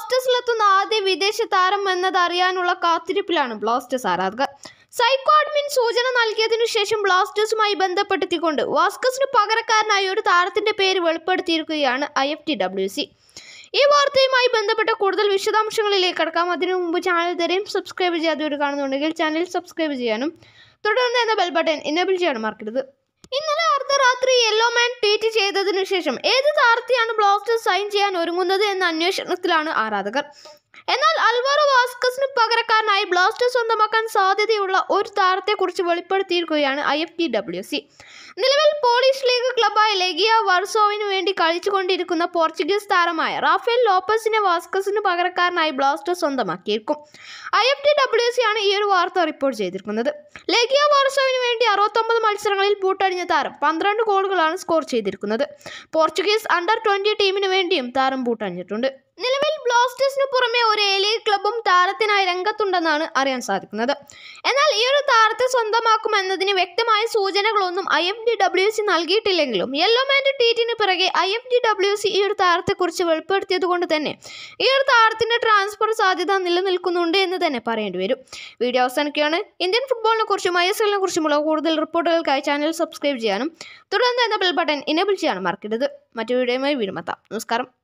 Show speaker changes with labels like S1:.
S1: ബ്ലാസ്റ്റേഴ്സിലെത്തുന്ന ആദ്യ വിദേശ താരം എന്നത് അറിയാനുള്ള കാത്തിരിപ്പിലാണ് ബ്ലാസ്റ്റേഴ്സ് ആരാധകർ സൈക്കോ അഡ്മിൻ സൂചന നൽകിയതിനു ശേഷം ബ്ലാസ്റ്റേഴ്സുമായി ബന്ധപ്പെടുത്തിക്കൊണ്ട് വാസ്കസിന് പകരക്കാരനായ ഒരു താരത്തിന്റെ പേര് വെളിപ്പെടുത്തിയിരിക്കുകയാണ് I F T W C ഈ വാർത്തയുമായി ബന്ധപ്പെട്ട കൂടുതൽ വിശദാംശങ്ങളിലേക്ക് കടക്കാം അതിനു മുമ്പ് ചാനൽ ഇതുവരെയും സബ്സ്ക്രൈബ് ചെയ്യാത്തവർ കാണുന്നുണ്ടെങ്കിൽ ചാനൽ സബ്സ്ക്രൈബ് ചെയ്യാനും തുടർന്ന് എന്ന ബെൽ ബട്ടൺ ഇനേബിൾ ചെയ്യാനും മറക്കരുത് ഇന്നലെ അർദ്ധരാത്രി യെല്ലോ മാൻ ട്വീറ്റ് ചെയ്തതിനു ശേഷം ഏത് താരത്തെയാണ് ബ്ലാസ്റ്റേഴ്സ് സൈൻ ചെയ്യാൻ ഒരുങ്ങുന്നത് എന്ന അന്വേഷണത്തിലാണ് ആരാധകർ എന്നാൽ അൽവാറോ വാസ്കസിന് പകരക്കാരനായി ബ്ലാസ്റ്റേഴ്സ് സ്വന്തമാക്കാൻ സാധ്യതയുള്ള ഒരു താരത്തെക്കുറിച്ച് വെളിപ്പെടുത്തിയിരിക്കുകയാണ് I F T W C നിലവിൽ പോളിഷ് ലീഗ് ക്ലബായ ലെഗിയ വർസോവിന് വേണ്ടി കളിച്ചുകൊണ്ടിരിക്കുന്ന പോർച്ചുഗീസ് താരമായ റാഫേൽ ലോപ്പസിനെ വാസ്കസിന് പകരക്കാരനായി ബ്ലാസ്റ്റേഴ്സ് സ്വന്തമാക്കിയിരിക്കും I F T W C ആണ് ഈ ഒരു വാർത്ത റിപ്പോർട്ട് ചെയ്തിരിക്കുന്നത് ലെഗിയ വാർസോവിന് വേണ്ടി അറുപത്തൊമ്പത് മത്സരങ്ങളിൽ പൂട്ടടിഞ്ഞ താരം പന്ത്രണ്ട് ഗോളുകളാണ് സ്കോർ ചെയ്തിരിക്കുന്നത് പോർച്ചുഗീസ് അണ്ടർ ട്വന്റി ടീമിന് വേണ്ടിയും താരം പൂട്ടണിഞ്ഞിട്ടുണ്ട് നിലവിൽ ബ്ലാസ്റ്റേഴ്സിന് പുറമെ ഒരു എ ലീഗ് ക്ലബും താരത്തിനായി രംഗത്തുണ്ടെന്നാണ് അറിയാൻ സാധിക്കുന്നത് എന്നാൽ ഈ ഒരു താരത്തെ സ്വന്തമാക്കുമെന്നതിന് വ്യക്തമായ സൂചനകളൊന്നും I F D W C നൽകിയിട്ടില്ലെങ്കിലും യെല്ലോ മാൻ്റെ ട്വീറ്റിന് പിറകെ I F D W C ഈ ഒരു താരത്തെക്കുറിച്ച് വെളിപ്പെടുത്തിയത് കൊണ്ട് തന്നെ ഈ ഒരു താരത്തിൻ്റെ ട്രാൻസ്ഫർ സാധ്യത നിലനിൽക്കുന്നുണ്ട് എന്ന് തന്നെ പറയേണ്ടി വരും വീഡിയോ അവസാനിക്കുകയാണ് ഇന്ത്യൻ ഫുട്ബോളിനെ കുറിച്ചും ഐ എസ് എല്ലിനെ കുറിച്ചുമുള്ള കൂടുതൽ റിപ്പോർട്ടുകൾക്കായി ചാനൽ സബ്സ്ക്രൈബ് ചെയ്യാനും തുടർന്ന് എന്ന ബെൽ ബട്ടൺ ഇനേബിൾ ചെയ്യാനും മറക്കരുത് മറ്റു വീഡിയോയുമായി വീടുമെത്താം നമസ്കാരം